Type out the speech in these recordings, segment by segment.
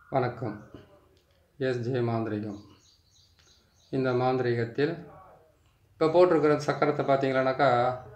வணக்கம் S J மாந்திரிகம் இந்த மாந்திரிகத்தில் இப்போ போட்டிருக்கிற சக்கரத்தை பார்த்தீங்களானாக்கா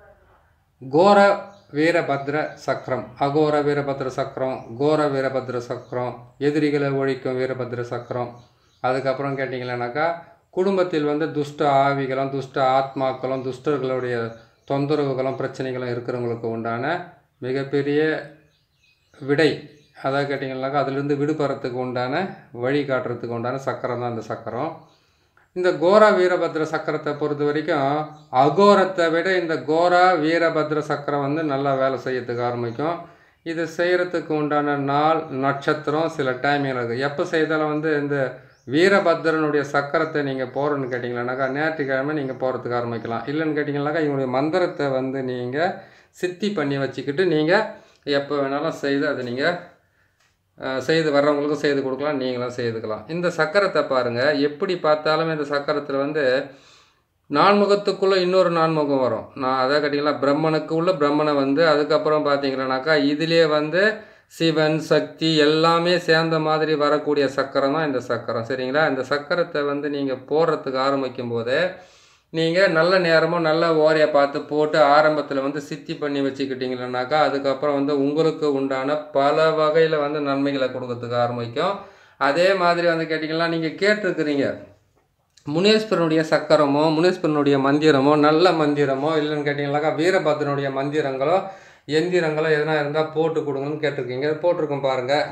கோர வீரபத்ர சக்கரம் அகோர வீரபத்ர சக்கரம் கோர வீரபத்ர சக்கரம் எதிரிகளை ஒழிக்கும் வீரபத்ர சக்கரம் அதுக்கப்புறம் கேட்டிங்களானாக்கா குடும்பத்தில் வந்து துஷ்ட ஆவிகளும் துஷ்ட ஆத்மாக்களும் துஷ்டர்களுடைய தொந்தரவுகளும் பிரச்சனைகளும் இருக்கிறவங்களுக்கு உண்டான மிகப்பெரிய விடை அதாவது கேட்டிங்கன்னாக்கா அதிலிருந்து விடுபடுறதுக்கு உண்டான வழி காட்டுறதுக்கு உண்டான சக்கரம் தான் இந்த சக்கரம் இந்த கோரா வீரபத்ர சக்கரத்தை பொறுத்த வரைக்கும் அகோரத்தை விட இந்த கோரா வீரபத்ர சக்கரம் வந்து நல்லா வேலை செய்யறதுக்கு ஆரம்பிக்கும் இது செய்கிறதுக்கு உண்டான நாள் நட்சத்திரம் சில டைமிங் இருக்குது எப்போ செய்தாலும் வந்து இந்த வீரபத்ரனுடைய சக்கரத்தை நீங்கள் போகிறோன்னு கேட்டிங்களானாக்கா ஞாயிற்றுக்கிழமை நீங்கள் போகிறதுக்கு ஆரம்பிக்கலாம் இல்லைன்னு கேட்டிங்கனாக்கா இவங்களுடைய மந்திரத்தை வந்து நீங்கள் சித்தி பண்ணி வச்சுக்கிட்டு நீங்கள் எப்போ வேணாலும் செய்து அதை நீங்கள் செய்து வர்றவங்களுக்கும் செய்து கொடுக்கலாம் நீங்களும் செய்துக்கலாம் இந்த சக்கரத்தை பாருங்கள் எப்படி பார்த்தாலுமே இந்த சக்கரத்தில் வந்து நான்முகத்துக்குள்ளே இன்னொரு நான்முகம் வரும் நான் அதை கேட்டிங்கன்னா பிரம்மனுக்கு உள்ள பிரம்மனை வந்து அதுக்கப்புறம் பார்த்தீங்கன்னாக்கா இதுலேயே வந்து சிவன் சக்தி எல்லாமே சேர்ந்த மாதிரி வரக்கூடிய சக்கரம் தான் இந்த சக்கரம் சரிங்களா இந்த சக்கரத்தை வந்து நீங்கள் போடுறதுக்கு ஆரம்பிக்கும் போதே நீங்கள் நல்ல நேரமும் நல்ல ஓரையை பார்த்து போட்டு ஆரம்பத்தில் வந்து சித்தி பண்ணி வச்சுக்கிட்டீங்கன்னாக்கா அதுக்கப்புறம் வந்து உங்களுக்கு உண்டான பல வகையில் வந்து நன்மைகளை கொடுக்கறதுக்கு ஆரம்பிக்கும் அதே மாதிரி வந்து கேட்டிங்கன்னா நீங்கள் கேட்டிருக்கிறீங்க முனேஸ்வரனுடைய சக்கரமோ முனேஸ்வரனுடைய மந்திரமோ நல்ல மந்திரமோ இல்லைன்னு கேட்டிங்கனாக்கா வீரபத்ரனுடைய மந்திரங்களோ எந்திரங்களோ எதனா இருந்தால் போட்டு கொடுங்கன்னு கேட்டிருக்கீங்க போட்டிருக்கோம் பாருங்கள்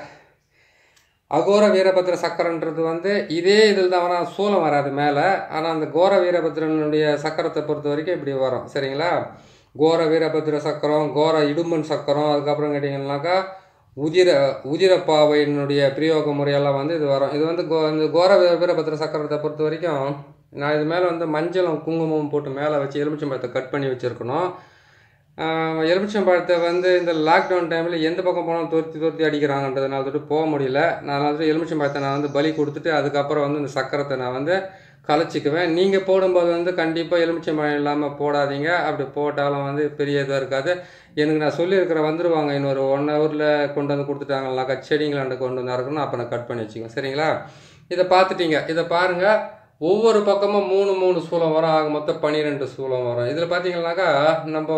அகோர வீரபத்ர சக்கரன்றது வந்து இதே இதில் தான் வரும் சூலம் வராது மேலே ஆனால் அந்த கோர வீரபத்ரனுடைய சக்கரத்தை பொறுத்த வரைக்கும் இப்படி வரும் சரிங்களா கோர வீரபத்ர சக்கரம் கோர இடும்பன் சக்கரம் அதுக்கப்புறம் கேட்டிங்கன்னாக்கா உதிர உதிரப்பாவையினுடைய பிரயோக முறையெல்லாம் வந்து இது வரும் இது வந்து கோ இந்த கோர வீர வீரபத்ர சக்கரத்தை பொறுத்த வரைக்கும் நான் இது மேலே வந்து மஞ்சளும் குங்குமம் போட்டு மேலே வச்சு எலுமிச்சம்பழத்தை கட் பண்ணி வச்சுருக்கணும் எலுமிச்சம்பழத்தை வந்து இந்த லாக்டவுன் டைமில் எந்த பக்கம் போனாலும் துரத்தி துரத்தி அடிக்கிறாங்கன்றதுனால தொட்டு போக முடியல நான் அதனால எலுமிச்சம்பழத்தை நான் வந்து பலி கொடுத்துட்டு அதுக்கப்புறம் வந்து இந்த சக்கரத்தை நான் வந்து கலைச்சிக்குவேன் நீங்கள் போடும்போது வந்து கண்டிப்பாக எலுமிச்சம்பழம் இல்லாமல் போடாதீங்க அப்படி போட்டாலும் வந்து பெரிய இதாக இருக்காது எனக்கு நான் சொல்லியிருக்கிற வந்துடுவாங்க இன்னொரு ஒன் ஹவரில் கொண்டு வந்து கொடுத்துட்டாங்கனாக்கா செடிங்களாண்டு கொண்டு வந்து இறக்கணும் அப்போ நான் கட் பண்ணி வச்சுக்கோங்க சரிங்களா இதை பார்த்துட்டீங்க இதை பாருங்கள் ஒவ்வொரு பக்கமும் மூணு மூணு சூளம் வரும் ஆக மொத்தம் பன்னிரெண்டு சூளம் வரும் இதில் பார்த்தீங்கன்னாக்கா நம்ம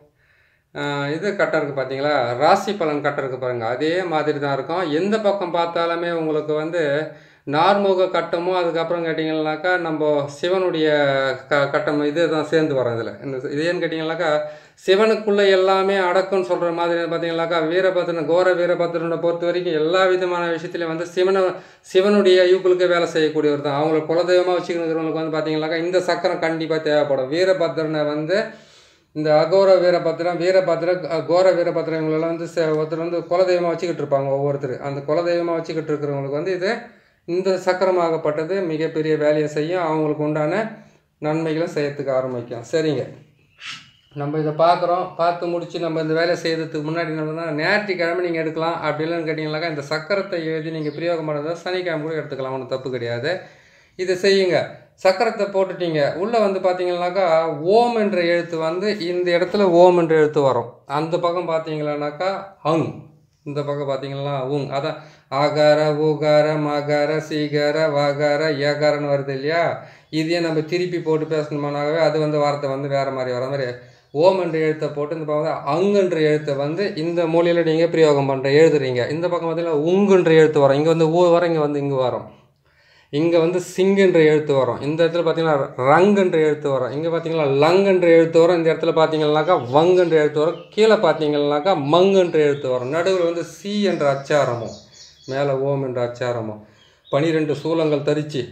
இது கட்டை இருக்குது பார்த்தீங்களா ராசி பலன் கட்டை இருக்குது பாருங்கள் அதே மாதிரி தான் இருக்கும் எந்த பக்கம் பார்த்தாலுமே உங்களுக்கு வந்து நார்முக கட்டமோ அதுக்கப்புறம் கேட்டிங்கன்னாக்கா நம்ம சிவனுடைய க கட்டம் இது தான் சேர்ந்து வரோம் இதில் இந்த இது ஏன்னு கேட்டிங்கனாக்கா சிவனுக்குள்ளே எல்லாமே அடக்கும்னு சொல்கிற மாதிரி பார்த்தீங்கன்னாக்கா வீரபத்ரன் கோர வீரபத்ரனை பொறுத்த வரைக்கும் எல்லா விதமான விஷயத்துலையும் வந்து சிவனை சிவனுடைய யூக்களுக்கு வேலை செய்யக்கூடியவர் தான் அவங்கள குலதெய்வமாக வச்சுக்கிறவங்களுக்கு வந்து பார்த்தீங்கன்னாக்கா இந்த சக்கரம் கண்டிப்பாக தேவைப்படும் வீரபத்ரனை வந்து இந்த அகோர வீரபத்திரம் வீரபத்திர கோர வீரபத்திரம் இவங்களெல்லாம் வந்து ஒருத்தர் வந்து குலதெய்வமாக வச்சுக்கிட்டு இருப்பாங்க ஒவ்வொருத்தர் அந்த குலதெய்வமாக வச்சுக்கிட்டு இருக்கிறவங்களுக்கு வந்து இது இந்த சக்கரமாகப்பட்டது மிகப்பெரிய வேலையை செய்யும் அவங்களுக்கு உண்டான நன்மைகளும் செய்யறதுக்கு ஆரம்பிக்கும் சரிங்க நம்ம இதை பார்க்குறோம் பார்த்து முடித்து நம்ம இந்த வேலையை செய்யறதுக்கு முன்னாடி நம்ம ஞாயிற்றுக்கிழமை நீங்கள் எடுக்கலாம் அப்படி இல்லைன்னு கேட்டிங்கனாக்கா இந்த சக்கரத்தை எழுதி நீங்கள் பிரயோகம் பண்ணுறதா சனிக்கிழமை கூட எடுத்துக்கலாம் ஒன்றும் தப்பு கிடையாது இதை செய்யுங்க சக்கரத்தை போட்டுட்டீங்க உள்ளே வந்து பார்த்தீங்கன்னாக்கா ஓம் என்ற எழுத்து வந்து இந்த இடத்துல ஓம் என்ற எழுத்து வரும் அந்த பக்கம் பார்த்தீங்களானாக்கா அங் இந்த பக்கம் பார்த்தீங்கன்னா உங் அதான் ஆகார ஊகார மகார சீகார வகார ஏகாரன்னு வருது இல்லையா இதையே நம்ம திருப்பி போட்டு பேசணுமானாகவே அது வந்து வார்த்தை வந்து வேறு மாதிரி வர மாதிரி ஓம் என்ற எழுத்தை போட்டு இந்த பக்கம் அங்குன்ற எழுத்தை வந்து இந்த மூலையில் நீங்கள் பிரயோகம் பண்ணுற எழுதுறீங்க இந்த பக்கம் பார்த்தீங்கன்னா உங்குன்ற எழுத்து வரும் இங்கே வந்து ஊ வர இங்கே வந்து இங்கே வரும் இங்கே வந்து சிங்குன்ற எழுத்து வரும் இந்த இடத்துல பார்த்தீங்கன்னா ரங்குன்ற எழுத்து வரும் இங்கே பார்த்தீங்கன்னா லங்குன்ற எழுத்து வரும் இந்த இடத்துல பார்த்தீங்கன்னாக்கா வங்குன்ற எழுத்து வரும் கீழே பார்த்தீங்கன்னாக்கா மங்குன்ற எழுத்து வரும் நடுவில் வந்து சி என்ற அச்சாரமும் மேலே ஓம் என்ற அச்சாரமும் பனிரெண்டு சூலங்கள் தரித்து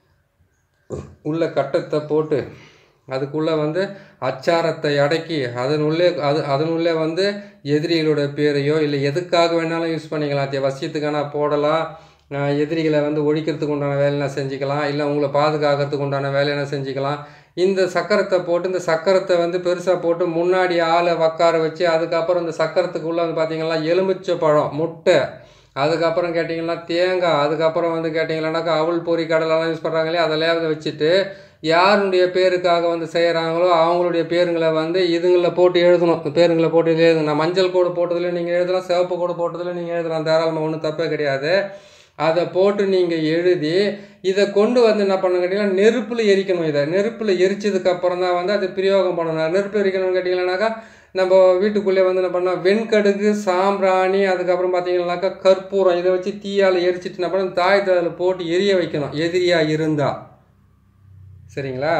உள்ள கட்டத்தை போட்டு அதுக்குள்ளே வந்து அச்சாரத்தை அடக்கி அதனுள்ளே அது அதனுள்ளே வந்து எதிரிகளோட பேரையோ இல்லை எதுக்காக வேணாலும் யூஸ் பண்ணிக்கலாம் வசியத்துக்கான போடலாம் எதிரிகளை வந்து ஒழிக்கிறதுக்கு உண்டான வேலையை செஞ்சுக்கலாம் இல்லை உங்களை பாதுகாக்கிறதுக்கு உண்டான வேலையை செஞ்சுக்கலாம் இந்த சக்கரத்தை போட்டு இந்த சக்கரத்தை வந்து பெருசாக போட்டு முன்னாடி ஆளை உக்கார வச்சு அதுக்கப்புறம் இந்த சக்கரத்துக்குள்ளே வந்து பார்த்திங்கன்னா எலுமிச்சை பழம் முட்டை அதுக்கப்புறம் கேட்டிங்கன்னா தேங்காய் அதுக்கப்புறம் வந்து கேட்டிங்கன்னாக்கா அவள் பொறி கடலெல்லாம் யூஸ் பண்ணுறாங்களே அதெல்லாம் வச்சுட்டு யாருடைய பேருக்காக வந்து செய்கிறாங்களோ அவங்களுடைய பேருங்களை வந்து இதுங்களை போட்டு எழுதணும் பேருங்களை போட்டு எழுதுங்க நான் மஞ்சள் கோடு போட்டதில் நீங்கள் எழுதலாம் சிவப்பு கோடு போட்டதில் நீங்கள் எழுதலாம் தாராளமாக ஒன்றும் தப்பே கிடையாது அதை போட்டு நீங்கள் எழுதி இதை கொண்டு வந்து என்ன பண்ணணும் கேட்டிங்கன்னா நெருப்பில் எரிக்கணும் இதை நெருப்பில் எரிச்சதுக்கு அப்புறம் தான் வந்து அதை பிரயோகம் பண்ணணும் நெருப்பில் எரிக்கணும்னு கேட்டிங்கன்னாக்கா நம்ம வீட்டுக்குள்ளே வந்து என்ன பண்ணோம் வெண்கடுகு சாம்பிராணி அதுக்கப்புறம் பார்த்தீங்கன்னாக்கா கற்பூரம் இதை வச்சு தீயால் எரிச்சிட்டு என்ன பண்ணணும் தாயத்தை அதில் போட்டு எரிய வைக்கணும் எதிரியாக இருந்தால் சரிங்களா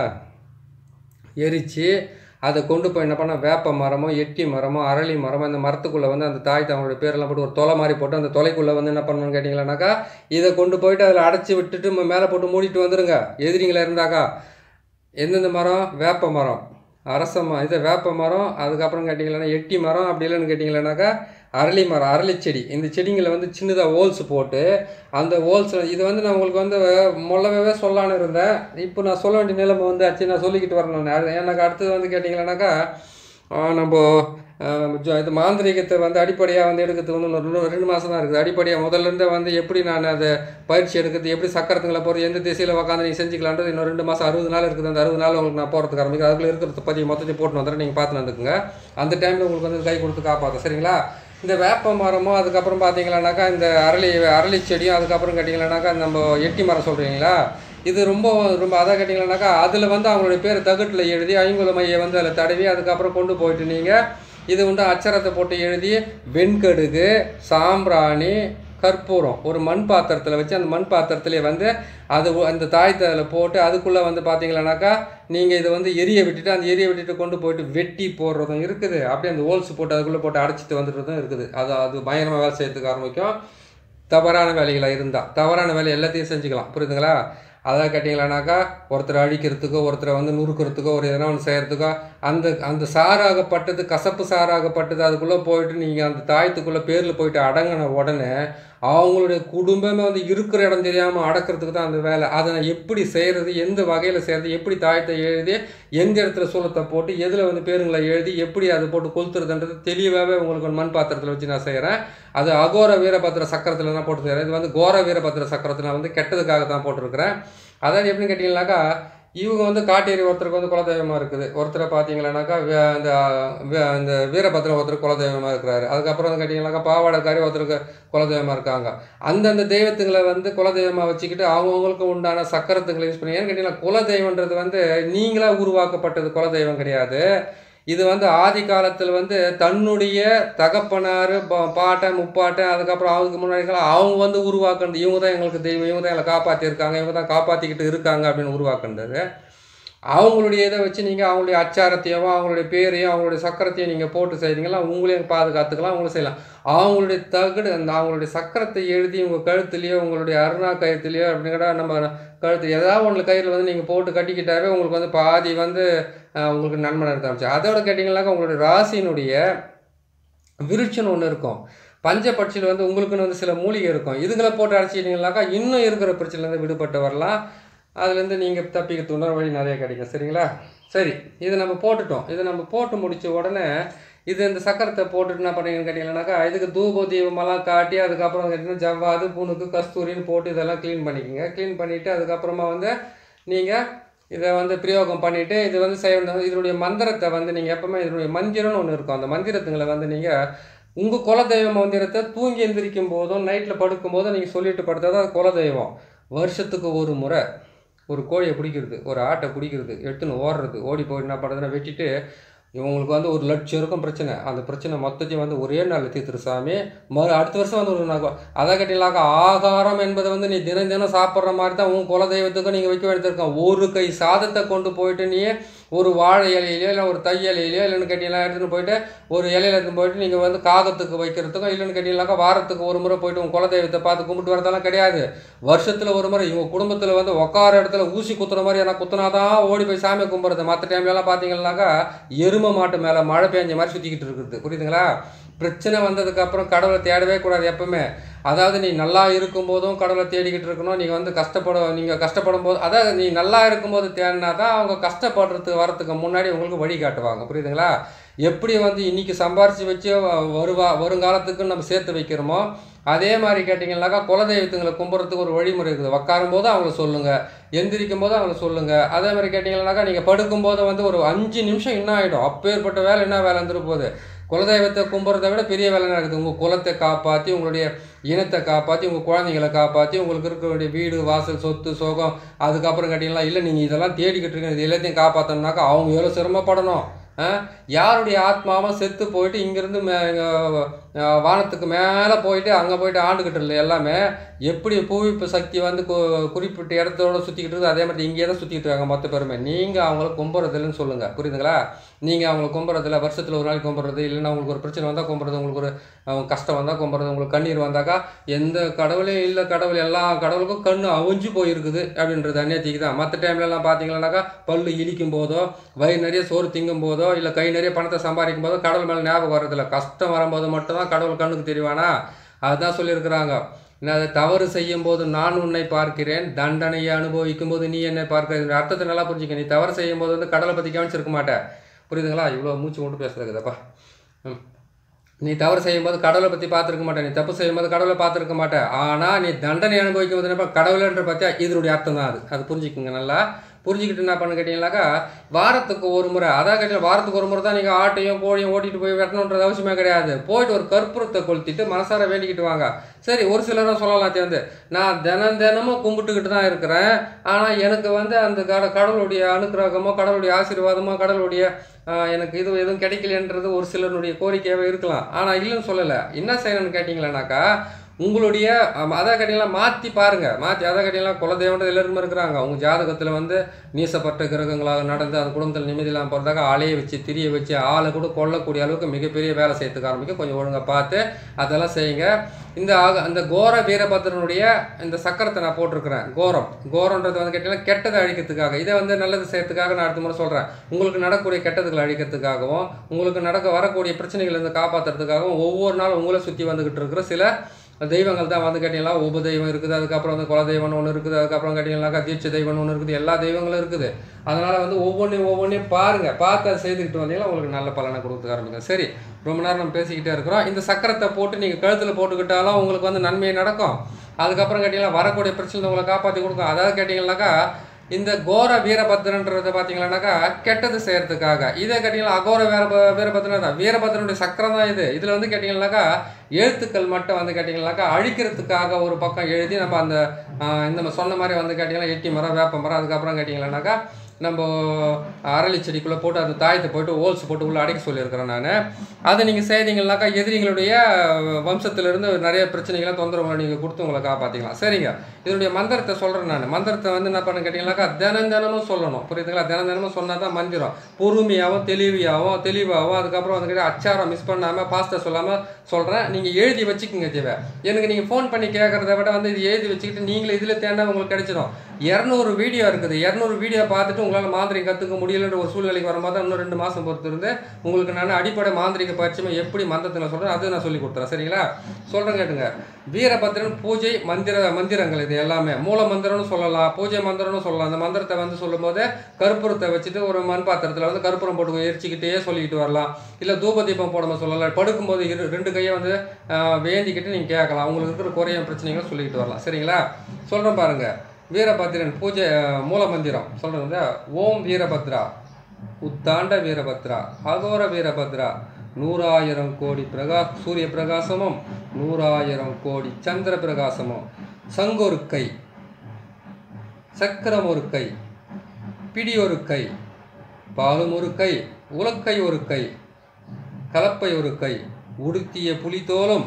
எரித்து அதை கொண்டு போய் என்ன பண்ண வேப்ப மரமோ எட்டி மரமோ அரளி மரமோ அந்த மரத்துக்குள்ளே வந்து அந்த தாய் தவங்களோட பேரெல்லாம் போட்டு ஒரு தொலை மாதிரி போட்டு அந்த தொலைக்குள்ளே வந்து என்ன பண்ணணும்னு கேட்டிங்களானாக்கா இதை கொண்டு போயிட்டு அதில் அடைச்சி விட்டுட்டு ம- மேலே போட்டு மூடிட்டு வந்துடுங்க எதிரிங்களா இருந்தாக்கா எந்தெந்த மரம் வேப்ப மரம் அரச மரம் இது வேப்ப மரம் அதுக்கப்புறம் கேட்டிங்களா எட்டி மரம் அப்படி இல்லைன்னு கேட்டிங்களானாக்கா அரளி மரம் அரளி செடி இந்த செடிங்களை வந்து சின்னதாக ஹோல்ஸ் போட்டு அந்த ஹோல்ஸில் இது வந்து நான் உங்களுக்கு வந்து முள்ளவே சொல்லலான்னு இருந்தேன் இப்போ நான் சொல்ல வேண்டிய நிலைமை வந்து ஆச்சு நான் சொல்லிக்கிட்டு வரணும் அது எனக்கு அடுத்தது வந்து கேட்டிங்களானாக்கா ஆஹ் நம்ம ஆஹ் ஜ- இது மாந்திரீகத்தை வந்து அடிப்படையாக வந்து எடுக்கிறது வந்து இன்னும் ரெண்டு ரெண்டு மாதம் தான் இருக்குது அடிப்படையாக முதல்ல இருந்தே வந்து எப்படி நான் அதை பயிற்சி எடுக்கிறது எப்படி சக்கரத்துங்களை போகிறது எந்த திசையில் உட்காந்து நீங்கள் செஞ்சுக்கலான்றது இன்னும் ரெண்டு மாதம் அறுபது நாள் இருக்குது அந்த அறுபது நாள் உங்களுக்கு நான் போகிறதுக்கு ஆரம்பிக்கும் அதுக்குள்ள இருக்கிறத பற்றி மொத்தத்தை போட்டு வந்துடுறேன் நீங்கள் பார்த்து வந்துக்குங்க அந்த டைமில் உங்களுக்கு வந்து கை கொடுத்து காப்பாற்றும் சரிங்களா இந்த வேப்ப மரமும் அதுக்கப்புறம் பார்த்தீங்களானாக்கா இந்த அரளி அரளி செடியும் அதுக்கப்புறம் கேட்டிங்களானாக்கா நம்ம எட்டி மரம் சொல்கிறீங்களா இது ரொம்ப ரொம்ப அதாக கேட்டிங்களானாக்கா அதில் வந்து அவங்களுடைய பேர் தகட்டில் எழுதி ஐங்குல மையை வந்து அதில் தடவி அதுக்கப்புறம் கொண்டு போயிட்டு நீங்கள் இது உண்டு அச்சரத்தை போட்டு எழுதி வெண்கடுகு சாம்பிராணி கற்பூரம் ஒரு மண் பாத்திரத்தில் வச்சு அந்த மண் பாத்திரத்திலே வந்து அது உ- அந்த தாயத்தை அதில் போட்டு அதுக்குள்ளே வந்து பார்த்தீங்களானாக்கா நீங்கள் இதை வந்து எரிய விட்டுட்டு அந்த எரிய விட்டுட்டு கொண்டு போயிட்டு வெட்டி போடுறதும் இருக்குது அப்படியே அந்த ஹோல்ஸ் போட்டு அதுக்குள்ளே போட்டு அடைச்சிட்டு வந்துடுறதும் இருக்குது அது அது பயங்கரமாக வேலை செய்யறதுக்கு ஆரம்பிக்கும் தவறான வேலைகளாக இருந்தால் தவறான வேலை எல்லாத்தையும் செஞ்சுக்கலாம் புரியுதுங்களா அதான் கேட்டிங்களானாக்கா ஒருத்தரை அழிக்கிறதுக்கோ ஒருத்தரை வந்து நுறுக்கிறதுக்கோ ஒரு எதனா ஒன்று செய்கிறதுக்கோ அந்த அந்த சாராகப்பட்டது கசப்பு சாராகப்பட்டது அதுக்குள்ளே போயிட்டு நீங்கள் அந்த தாயத்துக்குள்ளே பேரில் போயிட்டு அடங்கின உடனே அவங்களுடைய குடும்பமே வந்து இருக்கிற இடம் தெரியாமல் அடக்கிறதுக்கு தான் அந்த வேலை அதை நான் எப்படி செய்கிறது எந்த வகையில் செய்கிறது எப்படி தாயத்தை எழுதி எந்த இடத்துல சூலத்தை போட்டு எதில் வந்து பேருங்களை எழுதி எப்படி அதை போட்டு கொளுத்துறதுன்றது தெளிவாகவே உங்களுக்கு ஒரு மண் பாத்திரத்தில் வச்சு நான் செய்கிறேன் அது அகோர வீரபத்திர சக்கரத்தில் தான் போட்டு செய்கிறேன் இது வந்து கோர வீரபத்திர சக்கரத்தில் நான் வந்து கெட்டதுக்காக தான் போட்டிருக்கிறேன் அதாவது எப்படின்னு கேட்டிங்கனாக்கா இவங்க வந்து காட்டேரி ஒருத்தருக்கு வந்து குலதெய்வமாக இருக்குது ஒருத்தரை பார்த்தீங்கன்னாக்கா வே- இந்த வே- இந்த வீரபத்திரம் ஒருத்தர் குலதெய்வமாக இருக்கிறாரு அதுக்கப்புறம் வந்து கேட்டிங்கனாக்கா பாவாடைக்காரி ஒருத்தருக்கு குலதெய்வமாக இருக்காங்க அந்தந்த தெய்வத்துங்களை வந்து குலதெய்வமாக வச்சுக்கிட்டு அவங்கவுங்களுக்கு உண்டான சக்கரத்துங்களை யூஸ் பண்ணி ஏன்னு கேட்டிங்கன்னா குலதெய்வன்றது வந்து நீங்களாக உருவாக்கப்பட்டது குலதெய்வம் கிடையாது இது வந்து ஆதி காலத்தில் வந்து தன்னுடைய தகப்பனார் பா- பாட்டன் முப்பாட்டன் அதுக்கப்புறம் அவங்களுக்கு முன்னாடி காலம் அவங்க வந்து உருவாக்குனது இவங்க தான் எங்களுக்கு தெய்வம் இவங்க தான் எங்களை காப்பாற்றிருக்காங்க இவங்க தான் காப்பாற்றிக்கிட்டு இருக்காங்க அப்படின்னு உருவாக்குனது அவங்களுடைய இதை வச்சு நீங்கள் அவங்களுடைய அச்சாரத்தையும் அவங்களுடைய பேரையும் அவங்களுடைய சக்கரத்தையும் நீங்கள் போட்டு செய்றீங்களா உங்களையும் பாதுகாத்துக்கலாம் அவங்களும் செய்யலாம் அவங்களுடைய தகடு அந்த அவங்களுடைய சக்கரத்தை எழுதி உங்கள் கழுத்துலையோ உங்களுடைய அருணா கழுத்துலையோ அப்படிங்கிற நம்ம கழுத்து ஏதாவது ஒன்று கயிறில் வந்து நீங்கள் போட்டு கட்டிக்கிட்டாவே உங்களுக்கு வந்து பாதி வந்து அஹ், உங்களுக்கு நன்மை நடத்த ஆரம்பிச்சு அதோட கேட்டிங்கனாக்கா உங்களுடைய ராசியினுடைய விருட்சம்னு ஒன்று இருக்கும் பஞ்சபட்சியில் வந்து உங்களுக்குன்னு வந்து சில மூலிகை இருக்கும் இதுங்களை போட்டு அடைச்சிட்டிங்கனாக்கா இன்னும் இருக்கிற பிரச்சனைலேருந்து விடுபட்டு வரலாம் அதுலேருந்து நீங்கள் தப்பிக்க உணர வழி நிறைய கிடைக்கும் சரிங்களா சரி இதை நம்ம போட்டுட்டோம் இதை நம்ம போட்டு முடிச்ச உடனே இது இந்த சக்கரத்தை போட்டுட்டு என்ன பண்ணீங்கன்னு கேட்டிங்கன்னாக்கா இதுக்கு தூப தீபமெல்லாம் காட்டி அதுக்கப்புறம் கேட்டிங்கன்னா ஜவ்வாது புணுக்கு கஸ்தூரின்னு போட்டு இதெல்லாம் க்ளீன் பண்ணிக்கோங்க க்ளீன் பண்ணிவிட்டு அதுக்கப்புறமா வந்து நீங்கள் இதை வந்து பிரயோகம் பண்ணிவிட்டு இது வந்து செய்ய வேண்டிய- இதனுடைய மந்திரத்தை வந்து நீங்கள் எப்பவுமே இதனுடைய மந்திரம்னு ஒன்று இருக்கும் அந்த மந்திரத்துங்களை வந்து நீங்கள் உங்கள் குலதெய்வ மந்திரத்தை தூங்கி எந்திரிக்கும் போதும் நைட்டில் படுக்கும் போதும் நீங்கள் சொல்லிட்டு படுத்தா தான் அது குலதெய்வம் வருஷத்துக்கு ஒரு முறை ஒரு கோழியை பிடிக்கிறது ஒரு ஆட்டை பிடிக்கிறது எடுத்துன்னு ஓடுறது ஓடி போய் என்ன பண்ணுறதுன்னா வெட்டிட்டு இவங்களுக்கு வந்து ஒரு லட்சம் இருக்கும் பிரச்சனை அந்த பிரச்சனை மொத்தத்தையும் வந்து ஒரே நாளில் தீர்த்துரு சாமி மறு அடுத்த வருஷம் வந்து ஒரு நாள் அதை கேட்டீங்களாக்கா ஆகாரம் என்பதை வந்து நீ தினம் தினம் சாப்பிட்ற மாதிரி தான் உன் குலதெய்வத்துக்கும் நீங்கள் வைக்க வேண்டியிருக்கோம் ஒரு கை சாதத்தை கொண்டு போயிட்டு நீ ஒரு வாழை இலையிலையோ இல்லை ஒரு தை இலையிலையோ இல்லைன்னு கேட்டீங்கன்னா எடுத்துன்னு போயிட்டு ஒரு இலையில எடுத்துன்னு போயிட்டு நீங்கள் வந்து காகத்துக்கு வைக்கிறதுக்கும் இல்லைன்னு கேட்டீங்கன்னாக்கா வாரத்துக்கு ஒரு முறை போயிட்டு உங்கள் குலதெய்வத்தை பார்த்து கும்பிட்டு வரதெல்லாம் கிடையாது வருஷத்தில் ஒரு முறை இவங்க குடும்பத்தில் வந்து உட்கார இடத்துல ஊசி குத்துற மாதிரி எனக்கு குத்துனாதான் ஓடி போய் சாமி கும்பிட்றது மற்ற டைம்லலாம் பார்த்தீங்கன்னாக்கா எருமை மாட்டு மேலே மழை பெஞ்ச மாதிரி சுற்றிக்கிட்டு இருக்குது புரியுதுங்களா பிரச்சனை வந்ததுக்கப்புறம் கடவுளை தேடவே கூடாது எப்பவுமே அதாவது நீ நல்லா இருக்கும்போதும் கடவுளை தேடிக்கிட்டு இருக்கணும் நீங்கள் வந்து கஷ்டப்பட நீங்கள் கஷ்டப்படும் போது அதாவது நீ நல்லா இருக்கும்போது தேடினா தான் அவங்க கஷ்டப்படுறதுக்கு வரத்துக்கு முன்னாடி உங்களுக்கு வழி காட்டுவாங்க புரியுதுங்களா எப்படி வந்து இன்னைக்கு சம்பாரித்து வச்சு வ- வருவா வருங்காலத்துக்கு நம்ம சேர்த்து வைக்கிறோமோ அதே மாதிரி கேட்டிங்கன்னாக்கா குலதெய்வத்துங்களை கும்பிட்றதுக்கு ஒரு வழிமுறை இருக்குது உட்காரும் போது அவங்கள சொல்லுங்கள் எந்திரிக்கும் போது அவங்கள சொல்லுங்கள் அதே மாதிரி கேட்டிங்கன்னாக்கா நீங்கள் படுக்கும்போது வந்து ஒரு அஞ்சு நிமிஷம் என்ன ஆகிடும் அப்பேற்பட்ட வேலை என்ன வேலை வந்துட்டு போகுது குலதெய்வத்தை கும்பிட்றத விட பெரிய வேலை நடக்குது உங்கள் குலத்தை காப்பாற்றி உங்களுடைய இனத்தை காப்பாற்றி உங்கள் குழந்தைங்களை காப்பாற்றி உங்களுக்கு இருக்கக்கூடிய வீடு வாசல் சொத்து சோகம் அதுக்கப்புறம் கேட்டிங்களா இல்லை நீங்கள் இதெல்லாம் தேடிக்கிட்டு இருக்கீங்க இது எல்லாத்தையும் காப்பாற்றணுனாக்கா அவங்க எவ்வளோ சிரமப்படணும் ஆ? யாருடைய ஆத்மாவும் செத்து போயிட்டு இங்கேருந்து மே அஹ் வானத்துக்கு மேலே போயிட்டு அங்கே போயிட்டு ஆண்டுக்கிட்டு இல்லை எல்லாமே எப்படி புவிப்பு சக்தி வந்து கு- குறிப்பிட்ட இடத்தோட சுற்றிக்கிட்டு இருக்குது அதே மாதிரி இங்கே தான் சுற்றிக்கிட்டு இருக்காங்க மொத்த பேருமே நீங்கள் அவங்கள கும்புறதில்லன்னு சொல்லுங்கள் புரியுதுங்களா நீங்கள் அவங்கள கும்புறதில்ல வருஷத்தில் ஒரு நாளைக்கு கும்புறது இல்லைன்னா உங்களுக்கு ஒரு பிரச்சனை வந்தால் கும்புறது உங்களுக்கு ஒரு அஹ், கஷ்டம் வந்தால் கும்புறது உங்களுக்கு கண்ணீர் வந்தாக்கா எந்த கடவுளே இல்லை கடவுள் எல்லா கடவுளுக்கும் கண்ணு அவிஞ்சு போயிருக்குது அப்படின்றது அந்நியத்திக்கு தான் மற்ற டைம்லலாம் பார்த்தீங்கன்னாக்கா பல்லு இழிக்கும் போதோ வயிறு நிறைய சோறு திங்கும் போதோ இல்லை கை நிறைய பணத்தை சம்பாதிக்கும் போதோ கடவுள் மேலே ஞாபகம் வர்றதில்ல கஷ்டம் வரும்போது மட்டும்தான் கடவுள் கண்ணுக்கு தெரிவானா அதுதான் சொல்லியிருக்கிறாங்க நான் அதை தவறு செய்யும் போது நான் உன்னை பார்க்கிறேன் தண்டனையை அனுபவிக்கும் போது நீ என்னை பார்க்கிற இந்த அர்த்தத்தை நல்லா புரிஞ்சுக்க நீ தவறு செய்யும் போது வந்து கடவுளை பற்றி கவனிச்சிருக்க மாட்டே புரியுதுங்களா இவ்வளோ மூச்சு மட்டும் பேசுறதுக்குதப்பா ம் நீ தவறு செய்யும்போது கடவுளை பற்றி பார்த்துருக்க மாட்டே நீ தப்பு செய்யும்போது கடவுளை பார்த்துருக்க மாட்டே ஆனால் நீ தண்டனை அனுபவிக்கும் போது என்னப்பா கடவுளன்ற பார்த்தியா இதனுடைய அர்த்தம் தான் அது அது புரிஞ்சுக்குங்க நல்லா புரிஞ்சுக்கிட்டு என்ன பண்ணு கேட்டிங்கனாக்கா வாரத்துக்கு ஒரு முறை அதான் கேட்டீங்க வாரத்துக்கு ஒரு முறை தான் நீங்கள் ஆட்டையும் கோழியும் ஓட்டிட்டு போய் வெட்டணுன்றது அவசியமே கிடையாது போயிட்டு ஒரு கற்பூரத்தை கொளுத்திட்டு மனசார வேண்டிக்கிட்டு வாங்க சரி ஒரு சிலரும் சொல்லலாம் சேர்ந்து நான் தினம் தினமும் கும்பிட்டுக்கிட்டு தான் இருக்கிறேன் ஆனால் எனக்கு வந்து அந்த கட கடவுளுடைய அனுக்கிரகமோ கடவுளுடைய ஆசீர்வாதமோ கடவுளுடைய ஆஹ், எனக்கு இது எதுவும் கிடைக்கலன்றது ஒரு சிலருடைய கோரிக்கையாகவே இருக்கலாம் ஆனால் இல்லைன்னு சொல்லலை என்ன செய்யணும்னு கேட்டிங்களேனாக்கா உங்களுடைய ஆமா, அதான் கேட்டிங்களா மாற்றி பாருங்கள் மாற்றி அதான் கேட்டிங்களா குலதெய்வன்றது எல்லாருமே இருக்கிறாங்க உங்கள் ஜாதகத்தில் வந்து நீசப்பட்ட கிரகங்களாக நடந்து அந்த குடும்பத்தில் நிம்மதி இல்லாமல் போகிறதாக ஆளையை வச்சு திரிய வச்சு ஆளை கூட கொல்லக்கூடிய அளவுக்கு மிகப்பெரிய வேலை செய்யறதுக்கு ஆரம்பிக்கும் கொஞ்சம் ஒழுங்காக பார்த்து அதெல்லாம் செய்யுங்க இந்த ஆக அந்த கோர வீரபத்ரனுடைய இந்த சக்கரத்தை நான் போட்டிருக்கிறேன் கோரம் கோரம்ன்றது வந்து கேட்டிங்கன்னா கெட்டதை அழிக்கிறதுக்காக இதை வந்து நல்லது செய்யறதுக்காக நான் அடுத்த முறை சொல்கிறேன் உங்களுக்கு நடக்கக்கூடிய கெட்டதுகளை அழிக்கிறதுக்காகவும் உங்களுக்கு நடக்க வரக்கூடிய பிரச்சனைகள் இருந்து காப்பாற்றுறதுக்காகவும் ஒவ்வொரு நாளும் உங்களை சுற்றி வந்துக்கிட்டு இருக்கிற சில தெய்வங்கள் தான் வந்து கேட்டிங்கன்னா உபதெய்வம் இருக்குது அதுக்கப்புறம் வந்து குலதெய்வம்னு ஒன்று இருக்குது அதுக்கப்புறம் கேட்டிங்கன்னாக்கா தீட்சை தெய்வம்னு ஒன்று இருக்குது எல்லா தெய்வங்களும் இருக்குது அதனால் வந்து ஒவ்வொன்றையும் ஒவ்வொன்றையும் பாருங்கள் பார்த்து அதை செய்துக்கிட்டு வந்தீங்கன்னா உங்களுக்கு நல்ல பலனை கொடுக்க ஆரம்பிக்கும் சரி ரொம்ப நேரம் நம்ம பேசிக்கிட்டே இருக்கிறோம் இந்த சக்கரத்தை போட்டு நீங்கள் கழுத்தில் போட்டுக்கிட்டாலும் உங்களுக்கு வந்து நன்மை நடக்கும் அதுக்கப்புறம் கேட்டிங்கன்னா வரக்கூடிய பிரச்சனை உங்களை காப்பாற்றி கொடுக்கும் அதாவது கேட்டிங்கன்னாக்கா இந்த கோர வீரபத்ரன்றதை பார்த்தீங்கன்னாக்கா கெட்டது செய்யறதுக்காக இதே கேட்டிங்கன்னா அகோர வீர வீரபத்ரன் தான் வீரபத்ரனுடைய சக்கரம் தான் இது இதில் வந்து கேட்டிங்கன்னாக்கா எழுத்துக்கள் மட்டும் வந்து கேட்டிங்கன்னாக்கா அழிக்கிறதுக்காக ஒரு பக்கம் எழுதி நம்ம அந்த ஆஹ், இந்த நம்ம சொன்ன மாதிரி வந்து கேட்டிங்கன்னா எட்டி மரம் வேப்ப மரம் அதுக்கப்புறம் கேட்டிங்கன்னாக்கா நம்ம அரளி செடிக்குள்ளே போட்டு அந்த தாயத்தை போட்டு ஹோல்ஸ் போட்டு உள்ளே அடைக்க சொல்லியிருக்கிறேன் நான் அதை நீங்கள் செய்தீங்கன்னாக்கா எதிரிகளுடைய வம்சத்திலிருந்து நிறைய பிரச்சனைகளை தொந்தரவுகளை நீங்கள் கொடுத்து உங்களை காப்பாற்றிக்கலாம் சரிங்க இதனுடைய மந்திரத்தை சொல்கிறேன் நான் மந்திரத்தை வந்து என்ன பண்ண கேட்டிங்கனாக்கா தினம் தினமும் சொல்லணும் புரியுதுங்களா தினம் தினமும் சொன்னால் தான் மந்திரம் பொறுமையாகவும் தெளிவியாகவும் தெளிவாகவும் அதுக்கப்புறம் வந்து கேட்டா அச்சாரம் மிஸ் பண்ணாமல் பாஸ்ட்டாக சொல்லாமல் சொல்கிறேன் நீங்கள் எழுதி வச்சுக்கோங்க தேவை எனக்கு நீங்கள் ஃபோன் பண்ணி கேட்குறத விட வந்து இது எழுதி வச்சுக்கிட்டு நீங்களே இதில் தேண்டா உங்களுக்கு கிடைச்சிடும் இரநூறு வீடியோ இருக்குது இரநூறு வீடியோ பார்த்துட்டு உங்களால் மாந்திரிகம் கற்றுக்க முடியலன்ற ஒரு சூழ்நிலைக்கு வரும்போது இன்னும் ரெண்டு மாதம் பொறுத்து இருந்து உங்களுக்கு நான் அடிப்படை மாந்திரிக பரிச்சயமே எப்படி மந்திரத்தில் சொல்கிறேன் அதை நான் சொல்லி கொடுத்துறேன் சரிங்களா சொல்கிறேன் கேட்டுங்க வீரபத்ரன் பூஜை மந்திர மந்திரங்கள் இது எல்லாமே மூல மந்திரம்னு சொல்லலாம் பூஜை மந்திரம்னு சொல்லலாம் அந்த மந்திரத்தை வந்து சொல்லும்போது கற்பூரத்தை வச்சுட்டு ஒரு மண் பாத்திரத்தில் வந்து கற்பூரம் போட்டு எரிச்சிக்கிட்டே சொல்லிக்கிட்டு வரலாம் இல்லை தூப தீபம் போடாமல் சொல்லலாம் படுக்கும்போது இரு ரெண்டு கையை வந்து ஆஹ், வேண்டிக்கிட்டு நீங்கள் கேட்கலாம் உங்களுக்கு இருக்கிற குறைய பிரச்சனைகளை சொல்லிக்கிட்டு வரலாம் சரிங்களா சொல்கிறேன் பாருங்க வீரபத்ரன் பூஜை ஆஹ், மூல மந்திரம் சொல்கிறது வந்து ஓம் வீரபத்ரா உத்தாண்ட வீரபத்ரா அகோர வீரபத்ரா நூறாயிரம் கோடி பிரகா சூரிய பிரகாசமும் நூறாயிரம் கோடி சந்திர பிரகாசமும் சங்கொரு கை சக்கரம் ஒரு கை பிடி ஒரு கை பாலும் ஒரு கை உலக்கை ஒரு கை கலப்பை ஒரு கை உடுத்திய புலித்தோலும்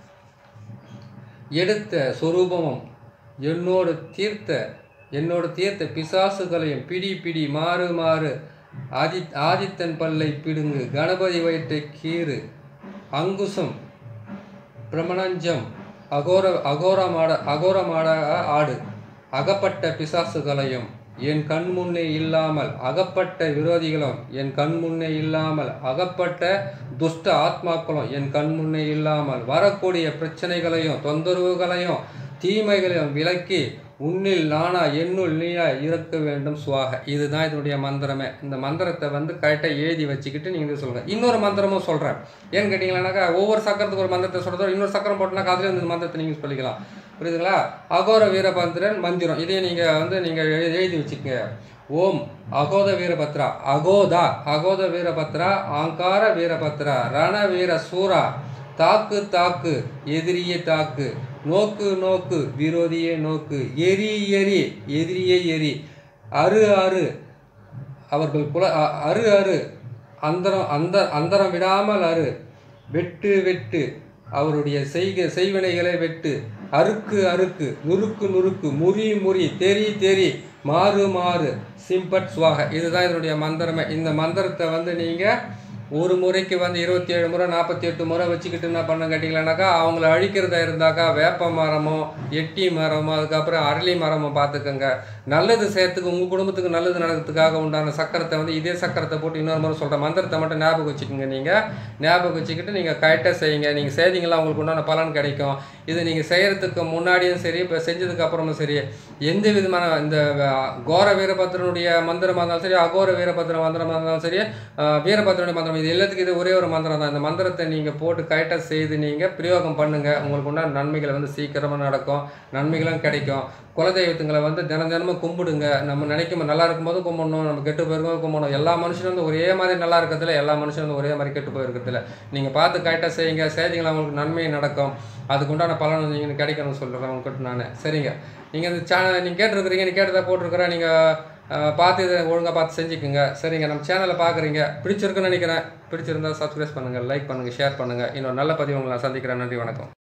எடுத்த சொரூபமும் என்னோடு தீர்த்த என்னோடு தீர்த்த பிசாசுகளையும் பிடி பிடி மாறு மாறு ஆதி ஆதித்தன் பல்லை பிடுங்கு கணபதி வயிற்றை கீறு அங்குசம் பிரமணஞ்சம் அகோர அகோரமாட அகோரமாட ஆடு அகப்பட்ட பிசாசுகளையும் என் கண் முன்னே இல்லாமல் அகப்பட்ட விரோதிகளும் என் கண் முன்னே இல்லாமல் அகப்பட்ட துஷ்ட ஆத்மாக்களும் என் கண் முன்னே இல்லாமல் வரக்கூடிய பிரச்சனைகளையும் தொந்தரவுகளையும் தீமைகளையும் விலக்கி உன்னில் நானா என்னுள் நீயா இருக்க வேண்டும் சுவாக இதுதான் இதனுடைய மந்திரமே இந்த மந்திரத்தை வந்து கரெக்டாக எழுதி வச்சுக்கிட்டு நீங்கள் இது சொல்லுங்கள் இன்னொரு மந்திரமும் சொல்கிறேன் ஏன்னு கேட்டிங்கன்னாக்கா ஒவ்வொரு சக்கரத்துக்கு ஒரு மந்திரத்தை சொல்கிறதோ இன்னொரு சக்கரம் போட்டோம்னா அதில் இந்த மந்திரத்தை நீங்கள் சொல்லிக்கலாம் புரியுதுங்களா அகோர வீரபந்திரன் மந்திரம் இதையும் நீங்கள் வந்து நீங்கள் எழுதி வச்சுக்கோங்க ஓம் அகோத வீரபத்ரா அகோதா அகோத வீரபத்ரா ஆங்கார வீரபத்ரா ரண வீர சூரா தாக்கு தாக்கு எதிரியே தாக்கு நோக்கு நோக்கு விரோதியே நோக்கு எரி எரி எதிரியே எரி அரு அரு அவர்கள் குல அ- அரு அரு அந்தரம் அந்த அந்தரம் விடாமல் அரு வெட்டு வெட்டு அவருடைய செய்க செய்வினைகளை வெட்டு அறுக்கு அறுக்கு நுறுக்கு நுறுக்கு முறி முறி தெரி தெரி மாறு மாறு சிம்பட் சுவாக இதுதான் இதனுடைய மந்திரமே இந்த மந்திரத்தை வந்து நீங்கள் ஒரு முறைக்கு வந்து இருபத்தி ஏழு முறை நாற்பத்தி எட்டு முறை வச்சுக்கிட்டு என்ன பண்ண கேட்டிங்களானாக்கா அவங்கள அழிக்கிறதா இருந்தாக்கா வேப்ப மரமோ எட்டி மரமோ அதுக்கப்புறம் அரளி மரமோ பார்த்துக்கோங்க நல்லது செய்யறதுக்கு உங்கள் குடும்பத்துக்கு நல்லது நடக்கிறதுக்காக உண்டான சக்கரத்தை வந்து இதே சக்கரத்தை போட்டு இன்னொரு முறை சொல்கிற மந்திரத்தை மட்டும் ஞாபகம் வச்சுக்கோங்க நீங்கள் ஞாபகம் வச்சுக்கிட்டு நீங்கள் கரெக்டாக செய்யுங்க நீங்கள் செய்தீங்களா உங்களுக்கு உண்டான பலன் கிடைக்கும் இது நீங்கள் செய்கிறதுக்கு முன்னாடியும் சரி இப்போ செஞ்சதுக்கு அப்புறமும் சரி எந்த விதமான இந்த அஹ், கோர வீரபத்ரனுடைய மந்திரமாக இருந்தாலும் சரி அகோர வீரபத்ர மந்திரமாக இருந்தாலும் சரி அஹ், வீரபத்ரனுடைய மந்திரம் இது எல்லாத்துக்கும் இது ஒரே ஒரு மந்திரம் தான் இந்த மந்திரத்தை நீங்கள் போட்டு கரெக்டாக செய்து நீங்கள் பிரயோகம் பண்ணுங்கள் உங்களுக்கு உண்டான நன்மைகள் வந்து சீக்கிரமாக நடக்கும் நன்மைகளும் கிடைக்கும் குலதெய்வத்துங்களை வந்து தினம் தினமும் கும்பிடுங்க நம்ம நினைக்கும் நல்லா இருக்கும்போது கும்பிடணும் நம்ம கெட்டு போயிருக்கும் கும்பிடணும் எல்லா மனுஷனும் வந்து ஒரே மாதிரி நல்லா இருக்கிறதுல எல்லா மனுஷனும் வந்து ஒரே மாதிரி கெட்டு போயிருக்கிறதுல நீங்கள் பார்த்து கரெக்டாக செய்யுங்க செய்தீங்களா உங்களுக்கு நன்மை நடக்கும் அதுக்கு உண்டான பலன் நீங்கள் கிடைக்கணும்னு சொல்கிறேன் உங்ககிட்ட நான் சரிங்க நீங்கள் இந்த சேனல் நீங்கள் கேட்டிருக்கிறீங்க நீ கேட்டதை போட்டிருக்கிறேன் நீங்கள் பார்த்து இதை ஒழுங்காக பார்த்து செஞ்சுக்குங்க சரிங்க நம்ம சேனலை பார்க்குறீங்க பிடிச்சிருக்குன்னு நினைக்கிறேன் பிடிச்சிருந்தா சப்ஸ்கிரைப் பண்ணுங்கள் லைக் பண்ணுங்கள் ஷேர் பண்ணுங்கள் இன்னொரு நல்ல பதிவு உங்களை நான் சந்திக்கிறேன் நன்றி வணக்கம்